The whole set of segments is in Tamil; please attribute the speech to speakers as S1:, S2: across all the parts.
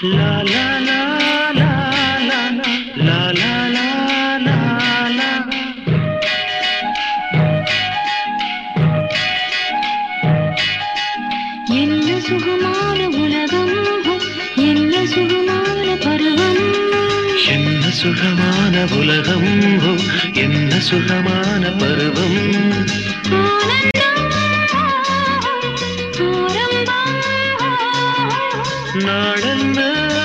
S1: லா லா லா லா லா லா லா லா லா லா
S2: என்ன சுகமான உலகம் என்ன சுகமான பருவம்
S1: என்ன சுகமான உலகம் ஓ, என்ன சுகமான பருவம்
S2: ஆனந்தம் ஆரம்பம்
S1: நாளென்ன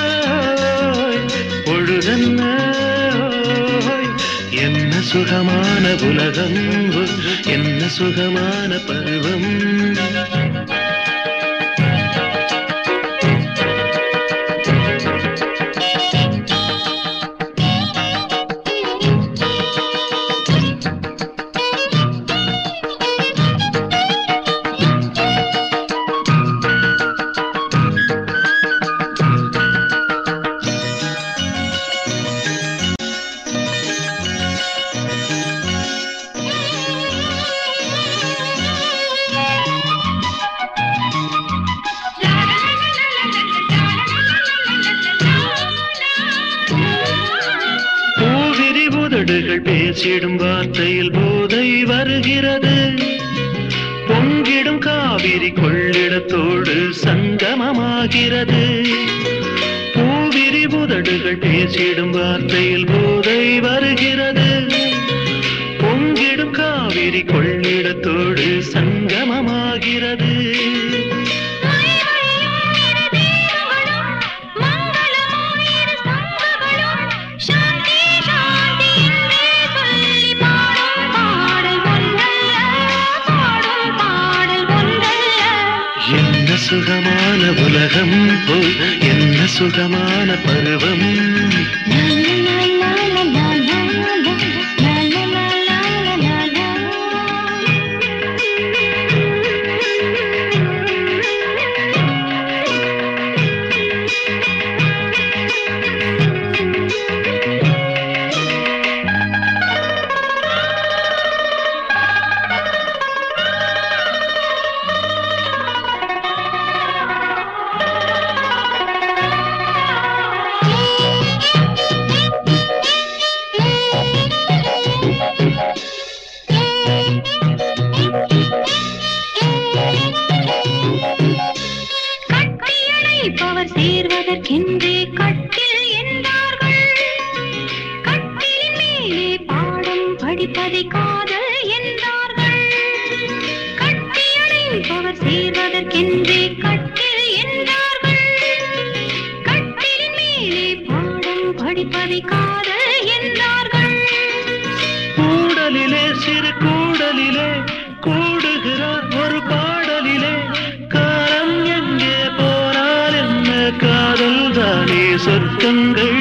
S1: பொழுதென்ன என்ன சுகமான உலகம் ஓ, என்ன சுகமான பருவம் பூவிரி உதடுகள் பேசிடும் வார்த்தையில் போதை வருகிறது பொங்கிடும் காவிரி கொள்ளிடத்தோடு சங்கமமாகிறது பூவிரி உதடுகள் பேசிடும் வார்த்தையில் போதை வருகிறது பொங்கிடும் காவிரி கொள்ளிடத்தோடு சங்கமமாகிறது என்ன சுகமான உலகம் ஓ என்ன சுகமான பருவம்
S2: கட்டியணைப்பவர் சேர்வதற்கென்றே கட்டில் என்றார்கள் கட்டிலின் மேலே பாடம் படிப்பதை காதல் என்றார்கள் கட்டியணைப்பவர் சேர்வதற்கென்றே கட்டில் என்றார்கள் கட்டிலின் மேலே பாடம் படிப்பதை காதல் என்றார்கள்
S1: கூடலிலே சிறு கூடலிலே கூடுகிறார் ஒரு பாடலிலே காலம் எங்கே போனால் என்ன காதல் தானே சொர்க்கங்கள்